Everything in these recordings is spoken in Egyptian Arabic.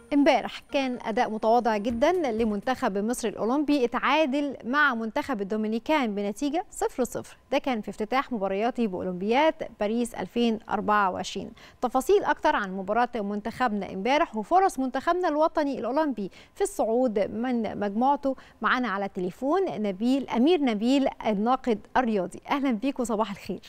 امبارح كان اداء متواضع جدا لمنتخب مصر الاولمبي اتعادل مع منتخب الدومينيكان بنتيجه 0-0 ده كان في افتتاح مبارياته باولمبياد باريس 2024 تفاصيل اكتر عن مباراه منتخبنا امبارح وفرص منتخبنا الوطني الاولمبي في الصعود من مجموعته معانا على التليفون نبيل امير نبيل الناقد الرياضي اهلا بيك وصباح الخير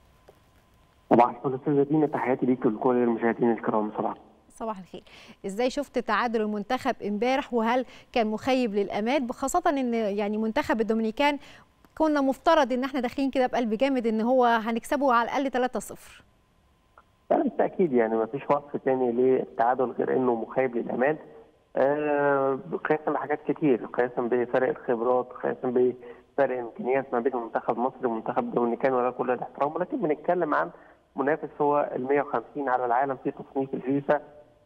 صباح الفل استاذه دينا تحياتي ليك ولكل المشاهدين الكرام صباح صباح الخير ازاي شفت تعادل المنتخب امبارح وهل كان مخيب للامال خاصه ان يعني منتخب الدومينيكان كنا مفترض ان احنا داخلين كده بقلب جامد ان هو هنكسبه على الاقل 3-0 لا بالتاكيد يعني ما فيش وصف تاني للتعادل غير انه مخيب للامال آه قياسا بحاجات كتير قياسا بفرق الخبرات قياسا بفرق الامكانيات ما بين منتخب مصر ومنتخب الدومينيكان ولا كل الاحترام ولكن بنتكلم عن منافس هو ال 150 على العالم في تصنيف الفيفا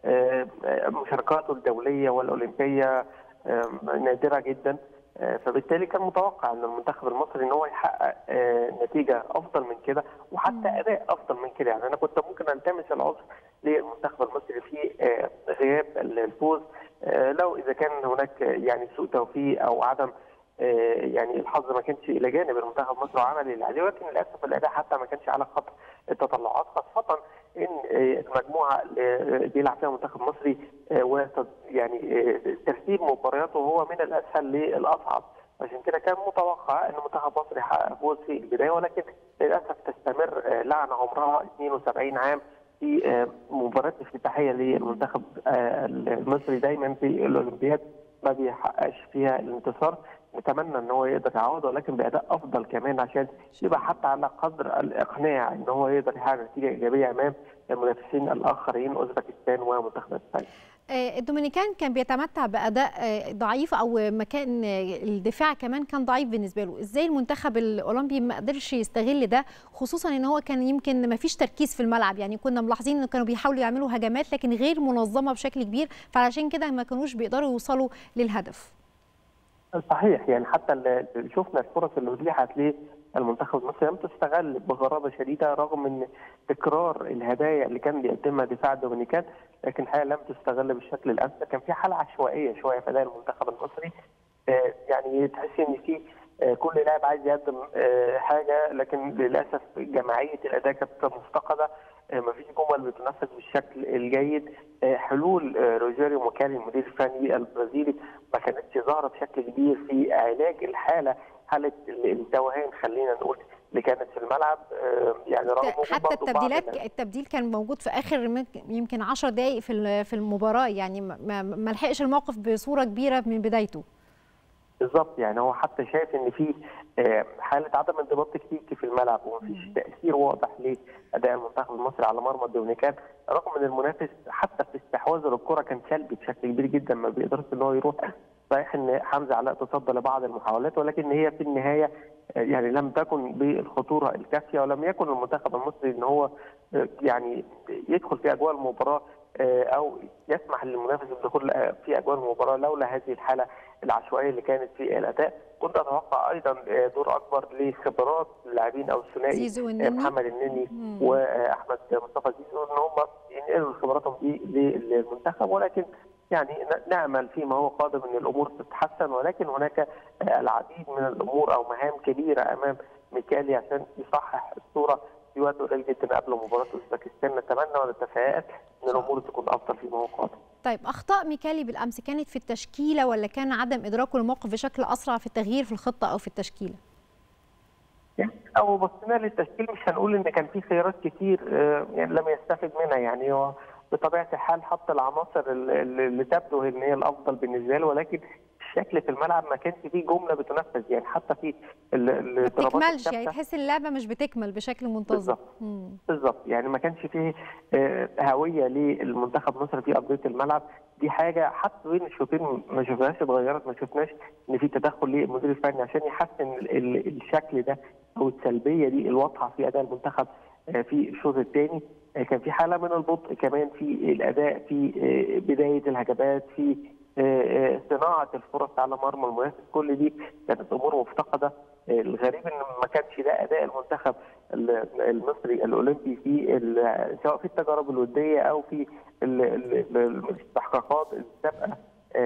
مشاركاته الدوليه والاولمبيه نادره جدا فبالتالي كان متوقع ان المنتخب المصري ان هو يحقق نتيجه افضل من كده وحتى اداء افضل من كده يعني انا كنت ممكن التمس العذر للمنتخب المصري في غياب الفوز لو اذا كان هناك يعني سوء توفيق او عدم يعني الحظ ما كانش الى جانب المنتخب مصر وعمل اللي عليه ولكن للاسف الاداء حتى ما كانش على خط التطلعات خاصه ان المجموعه اللي بيلعب فيها منتخب مصري يعني ترتيب مبارياته هو من الاسهل للاصعب عشان كده كان متوقع ان منتخب مصر يحقق فوز في البدايه ولكن للاسف تستمر لعنه عمرها 72 عام في مباريات افتتاحيه للمنتخب المصري دايما في الاولمبياد ما بيحققش فيها الانتصار نتمنى ان هو يقدر يعوض ولكن باداء افضل كمان عشان يبقى حتى على قدر الاقناع ان هو يقدر يحقق نتيجه ايجابيه امام المنافسين الاخرين اوزبكستان ومنتخب اسبانيا. الدومينيكان كان بيتمتع باداء ضعيف او مكان الدفاع كمان كان ضعيف بالنسبه له ازاي المنتخب الاولمبي ما قدرش يستغل ده خصوصا ان هو كان يمكن ما فيش تركيز في الملعب يعني كنا ملاحظين ان كانوا بيحاولوا يعملوا هجمات لكن غير منظمه بشكل كبير فعلشان كده ما كانوش بيقدروا يوصلوا للهدف صحيح يعني حتى اللي شفنا الفرص اللي اتيحت للمنتخب المصري لم تستغل بغرابه شديده رغم ان تكرار الهدايا اللي كان بيقدمها دفاع الدومينيكان لكن الحقيقه لم تستغل بالشكل الامثل كان في حاله عشوائيه شويه في اداء المنتخب المصري آه يعني تحس ان في آه كل لاعب عايز يقدم آه حاجه لكن للاسف جماعيه الاداء كانت مفتقده ما فيش جمل بتنفذ بالشكل الجيد حلول روجيريو موكالي المدير الفني البرازيلي ما كانتش ظاهره بشكل كبير في علاج الحاله حاله التوهان خلينا نقول اللي كانت في الملعب يعني رغم حتى التبديلات التبديل كان موجود في اخر يمكن 10 دقائق في في المباراه يعني ما لحقش الموقف بصوره كبيره من بدايته بالظبط يعني هو حتى شايف ان في حاله عدم انضباط تكتيكي في الملعب ومفيش تاثير واضح لاداء المنتخب المصري على مرمى الدومينيكان رغم ان المنافس حتى في استحواذه للكره كان سلبي بشكل كبير جدا ما بيقدرش ان هو يروح صحيح ان حمزه علاء تصدى لبعض المحاولات ولكن هي في النهايه يعني لم تكن بالخطوره الكافيه ولم يكن المنتخب المصري ان هو يعني يدخل في اجواء المباراه او يسمح للمنافس بالدخول في اجواء المباراه لولا هذه الحاله العشوائيه اللي كانت في الاداء كنت اتوقع ايضا دور اكبر لخبرات اللاعبين او الثنائي محمد النني واحمد مصطفى زيزو ان هم ينقلوا خبراتهم دي للمنتخب ولكن يعني نامل فيما هو قادم ان الامور تتحسن ولكن هناك العديد من الامور او مهام كبيره امام ميكالي عشان يصحح الصوره في وقت قليل جدا قبل مباراه اوزبكستان نتمنى ونتفائل ان الامور تكون افضل فيما هو قادم. طيب اخطاء ميكالي بالامس كانت في التشكيله ولا كان عدم ادراكه للموقف بشكل اسرع في التغيير في الخطه او في التشكيله؟ يعني او بصينا للتشكيل مش هنقول ان كان في خيارات كتير يعني لم يستفد منها يعني هو بطبيعه الحال حط العناصر اللي تبدو ان هي الافضل بالنسبه له ولكن الشكل في الملعب ما كانش فيه جمله بتنفذ يعني حتى في ما بتكملش يعني تحس اللعبه مش بتكمل بشكل منتظم بالظبط بالظبط يعني ما كانش فيه هويه للمنتخب مصر في ارضيه الملعب دي حاجه حتى بين الشوطين ما شفناش اتغيرت ما شفناش ان في تدخل للمدير الفني عشان يحسن الشكل ده او السلبيه دي الواضحه في اداء المنتخب في الشوط الثاني كان في حاله من البطء كمان في الاداء في بدايه الهجمات في صناعه الفرص على مرمى المنافس كل دي كانت امور مفتقده الغريب ان ما كانش ده اداء المنتخب المصري الاولمبي في سواء في التجارب الوديه او في الاستحقاقات السابقه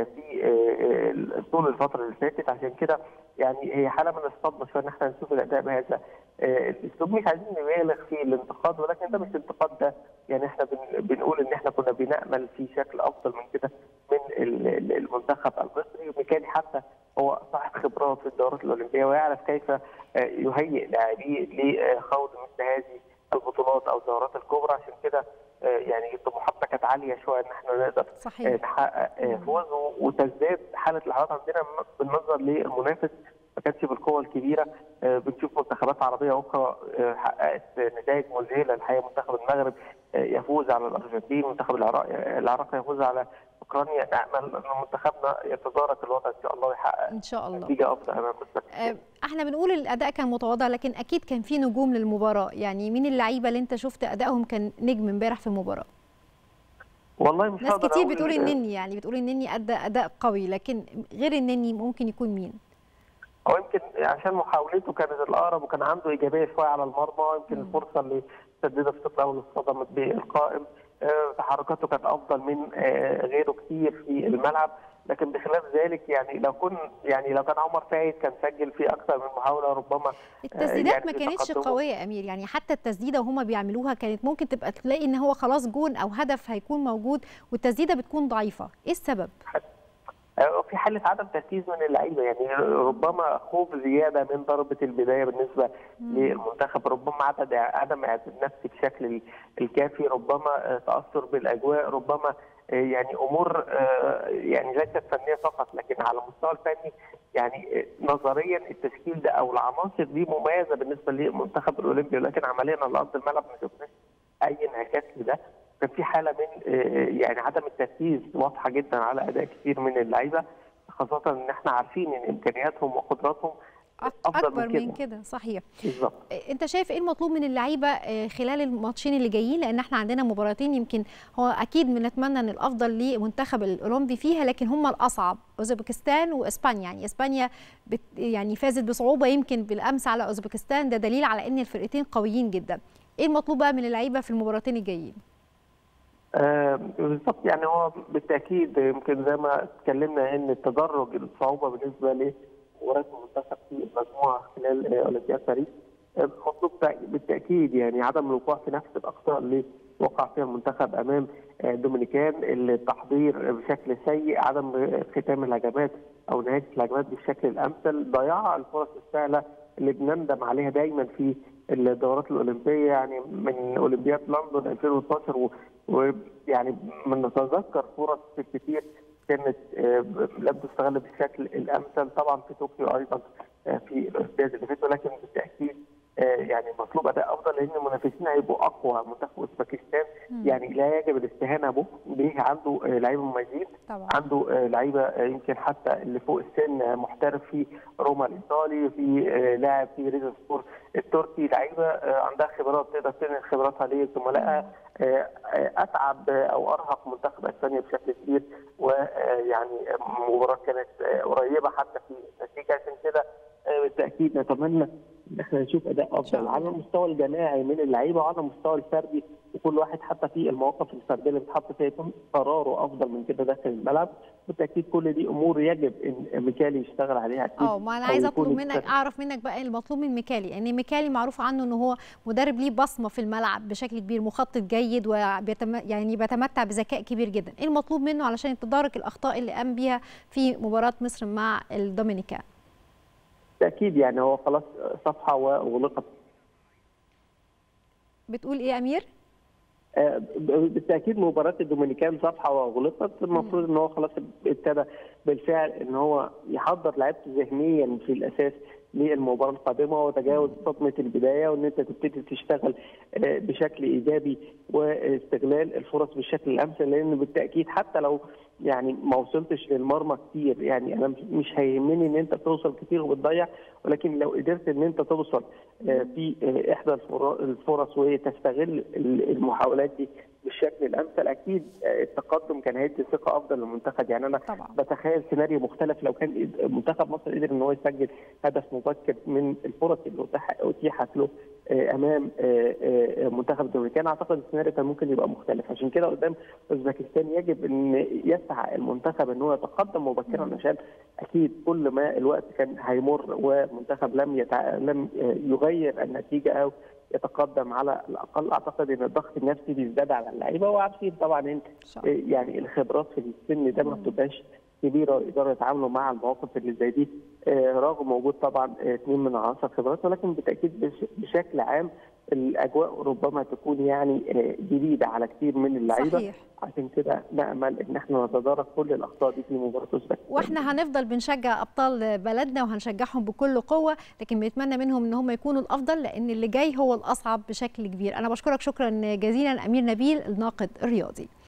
في طول الفتره اللي فاتت عشان كده يعني هي حاله من الصدمه شويه ان احنا نشوف الاداء بهذا الاسلوب مش عايزين نبالغ في الانتقاد ولكن ده مش انتقاد ده يعني احنا بنقول ان احنا كنا بنامل في شكل افضل من كده من المنتخب المصري وميكالي حتى هو صاحب خبرات في الدورات الاولمبيه ويعرف كيف يهيئ لاعبيه لخوض مثل هذه البطولات او الدورات الكبرى عشان كده يعني طموحاتنا كانت عاليه شويه ان احنا نقدر صحيح. نحقق فوز وتزداد حاله الاحباط عندنا بالنظر للمنافس ما كانتش بالقوه الكبيره بنشوف منتخبات عربيه اخرى حققت نتائج مذهله الحقيقه منتخب المغرب يفوز على الارجنتين منتخب العراق العراق يفوز على اوكرانيا نامل ان منتخبنا يتدارك الوضع ان شاء الله ويحقق ان شاء الله نتيجه افضل امام أه احنا بنقول الاداء كان متواضع لكن اكيد كان في نجوم للمباراه يعني مين اللعيبه اللي انت شفت ادائهم كان نجم امبارح في المباراه والله مش ناس كتير بتقول النني يعني بتقول النني ادى اداء قوي لكن غير النني ممكن يكون مين هو يمكن عشان محاولته كانت الاقرب وكان عنده ايجابيه شويه على المرمى يمكن الفرصه اللي سددها في الشوط الاول اصطدمت بالقائم تحركاته كانت افضل من غيره كتير في الملعب لكن بخلاف ذلك يعني لو كن يعني لو كان عمر فايد كان سجل في اكثر من محاوله ربما التسديدات يعني ما كانتش قويه يا امير يعني حتى التسديده وهما بيعملوها كانت ممكن تبقى تلاقي ان هو خلاص جون او هدف هيكون موجود والتسديده بتكون ضعيفه ايه السبب في حاله عدم تركيز من اللعيبه يعني ربما خوف زياده من ضربه البدايه بالنسبه مم. للمنتخب ربما عدد عدم اعداد نفسي بشكل الكافي ربما تاثر بالاجواء ربما يعني امور يعني ليست فنيه فقط لكن على المستوى الفني يعني نظريا التشكيل ده او العناصر دي مميزه بالنسبه للمنتخب الاولمبي ولكن عمليا على ارض الملعب ما شفناش اي انعكاس لده كان في حاله من يعني عدم التركيز واضحه جدا على اداء كثير من اللعيبه خاصه ان احنا عارفين ان امكانياتهم وقدراتهم افضل اكبر من كده, من كده. صحيح بالظبط انت شايف ايه المطلوب من اللعيبه خلال الماتشين اللي جايين لان احنا عندنا مباراتين يمكن هو اكيد بنتمنى ان الافضل لمنتخب الاولمبي فيها لكن هم الاصعب اوزبكستان واسبانيا يعني اسبانيا بت يعني فازت بصعوبه يمكن بالامس على اوزبكستان ده دليل على ان الفرقتين قويين جدا ايه المطلوب بقى من اللعيبه في المباراتين الجايين آه بالظبط يعني هو بالتاكيد يمكن زي ما اتكلمنا ان التدرج الصعوبه بالنسبه لمباراه المنتخب في المجموعه خلال اولمبياد باريس مطلوب بالتاكيد يعني عدم الوقوع في نفس الاخطاء اللي وقع فيها المنتخب امام دومينيكان التحضير بشكل سيء عدم ختام الهجمات او نهايه الهجمات بالشكل الامثل ضياع الفرص السهله اللي بنندم عليها دايما في الدورات الاولمبيه يعني من اولمبياد لندن 2012 ويعني من نتذكر فرص كتير كانت لم تستغل بالشكل الامثل طبعا في طوكيو ايضا في الاولمبياد اللي فاتت ولكن بالتاكيد يعني مطلوب اداء افضل لان المنافسين هيبقوا اقوى منتخب اوزبكستان يعني لا يجب الاستهانه به ليه عنده لعيبه مميزين عنده لعيبه يمكن حتى اللي فوق السن محترف في روما الايطالي في لاعب في ريزا سبور التركي لعيبه عندها خبرات تقدر تنقل خبراتها لزملائها اتعب او ارهق منتخب اسبانيا بشكل كبير ويعني المباراه كانت قريبه حتى في النتيجه عشان كده بالتاكيد نتمنى ان احنا نشوف اداء افضل على المستوى الجماعي من اللعيبه وعلى المستوى الفردي وكل واحد حتى في المواقف الفرديه اللي بيتحط فيها يكون قراره افضل من كده داخل الملعب بالتاكيد كل دي امور يجب ان ميكالي يشتغل عليها اكيد اه ما انا عايزه اطلب منك اعرف منك بقى المطلوب من ميكالي لان يعني ميكالي معروف عنه ان هو مدرب ليه بصمه في الملعب بشكل كبير مخطط جيد وبيتم يعني بيتمتع بذكاء كبير جدا ايه المطلوب منه علشان يتدارك الاخطاء اللي قام بيها في مباراه مصر مع الدومينيكان بالتاكيد يعني هو خلاص صفحه واغلقت بتقول ايه يا امير؟ آه بالتاكيد مباراه الدومينيكان صفحه واغلقت المفروض ان هو خلاص ابتدى بالفعل ان هو يحضر لعيبته ذهنيا في الاساس للمباراه القادمه وتجاوز صدمه البدايه وان انت تبتدي تشتغل بشكل ايجابي واستغلال الفرص بالشكل الامثل لان بالتاكيد حتى لو يعني ما وصلتش للمرمى كتير يعني انا مش هيهمني ان انت توصل كتير وبتضيع ولكن لو قدرت ان انت توصل في احدى الفرص وتستغل المحاولات دي بالشكل الامثل اكيد التقدم كان هيدي ثقه افضل للمنتخب يعني انا طبعا. بتخيل سيناريو مختلف لو كان منتخب مصر قدر ان هو يسجل هدف مبكر من الفرص اللي اتيحت له امام منتخب الدومينيكان اعتقد السيناريو كان ممكن يبقى مختلف عشان كده قدام اوزبكستان يجب ان يسعى المنتخب ان هو يتقدم مبكرا عشان اكيد كل ما الوقت كان هيمر ومنتخب لم يتع... لم يغير النتيجه او يتقدم على الاقل اعتقد ان الضغط النفسي بيزداد على اللعيبه وعارفين طبعا ان يعني الخبرات في السن ده ما بتبقاش كبيره ويقدروا يتعاملوا مع المواقف اللي زي دي رغم وجود طبعا اثنين من عناصر خبرات ولكن بالتاكيد بشكل عام الاجواء ربما تكون يعني جديده على كثير من اللعيبه صحيح. عشان كده نامل ان احنا نتدارك كل الاخطاء دي في مباراه اوزبكستان واحنا هنفضل بنشجع ابطال بلدنا وهنشجعهم بكل قوه لكن بنتمنى منهم ان هم يكونوا الافضل لان اللي جاي هو الاصعب بشكل كبير انا بشكرك شكرا جزيلا امير نبيل الناقد الرياضي